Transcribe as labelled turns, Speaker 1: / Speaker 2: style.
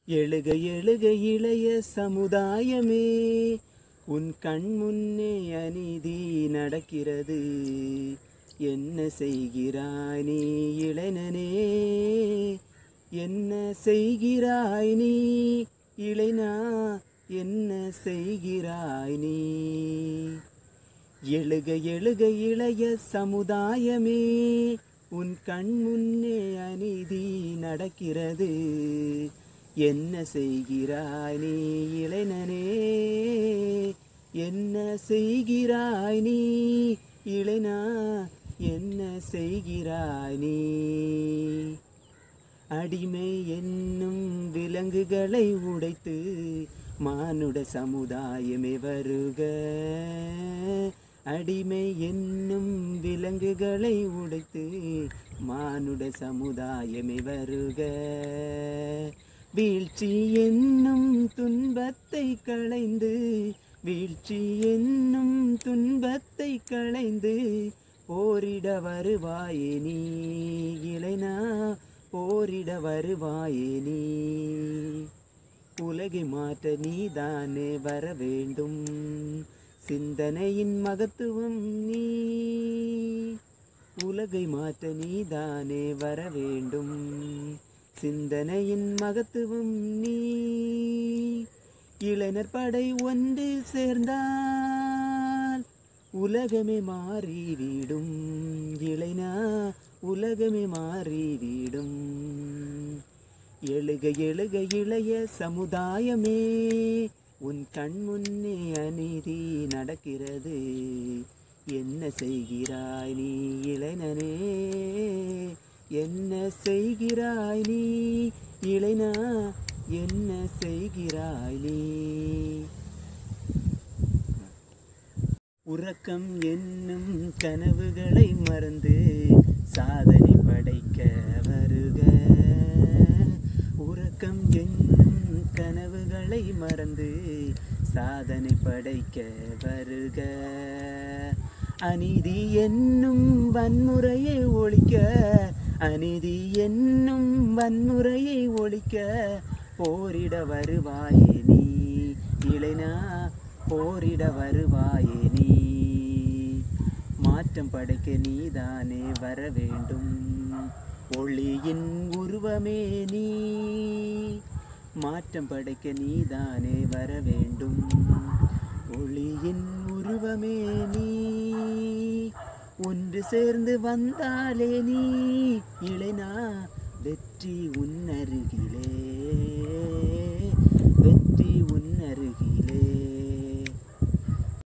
Speaker 1: எழுக எழுக இளைய சமுதாயமே உன் கண் முன்னே அநீதி நடக்கிறது என்ன செய்கிறாய் நீ இளைஞனே என்ன செய்கிறாய் நீ இளைஞா என்ன செய்கிறாய் நீ எழுக எழுக இளைய சமுதாயமே உன் கண் முன்னே அநீதி நடக்கிறது என்ன செய்கிறாய் நீ இளைஞனே என்ன செய்கிறாய் நீ இளைஞா என்ன செய்கிறாய் நீ அடிமை என்னும் விலங்குகளை உடைத்து மானுட சமுதாயமே வருக அடிமை என்னும் விலங்குகளை உடைத்து மானுட சமுதாயமே வருக வீழ்ச்சி என்னும் துன்பத்தை களைந்து வீழ்ச்சி என்னும் துன்பத்தை களைந்து போரிட வருவாயே நீ இளைனா போரிட வருவாயே நீ உலகை மாற்ற நீதானே வர வேண்டும் சிந்தனையின் மகத்துவம் நீ உலகை மாற்ற நீதானே வர வேண்டும் சிந்தனையின் மகத்துவம் நீ இளைஞர் படை ஒன்று சேர்ந்தால் உலகமே மாறிவிடும் இளைஞா உலகமே மாறிவிடும் எழுக எழுக இளைய சமுதாயமே உன் கண் முன்னே அநீதி நடக்கிறது என்ன செய்கிறாய் நீ இளைஞனே என்ன செய்கிறாய் நீ இளைஞா என்ன செய்கிறாய் நீ உறக்கம் என்னும் கனவுகளை மறந்து சாதனை படைக்க வருக உறக்கம் என்னும் கனவுகளை மறந்து சாதனை படைக்க வருக அநீதி என்னும் வன்முறையை ஒழிக்க அநீதி என்னும் வன்முறையை ஒழிக்க போரிட வருவாயே நீ இளைஞா போரிட வருவாயே நீ மாற்றம் படைக்க நீதானே வர வேண்டும் ஒளியின் உருவமே நீ மாற்றம் படைக்க நீதானே வர வேண்டும் ஒளியின் உருவமே நீ ஒன்று சேர்ந்து வந்தாலே நீ இளைனா வெற்றி உன்னருகிலே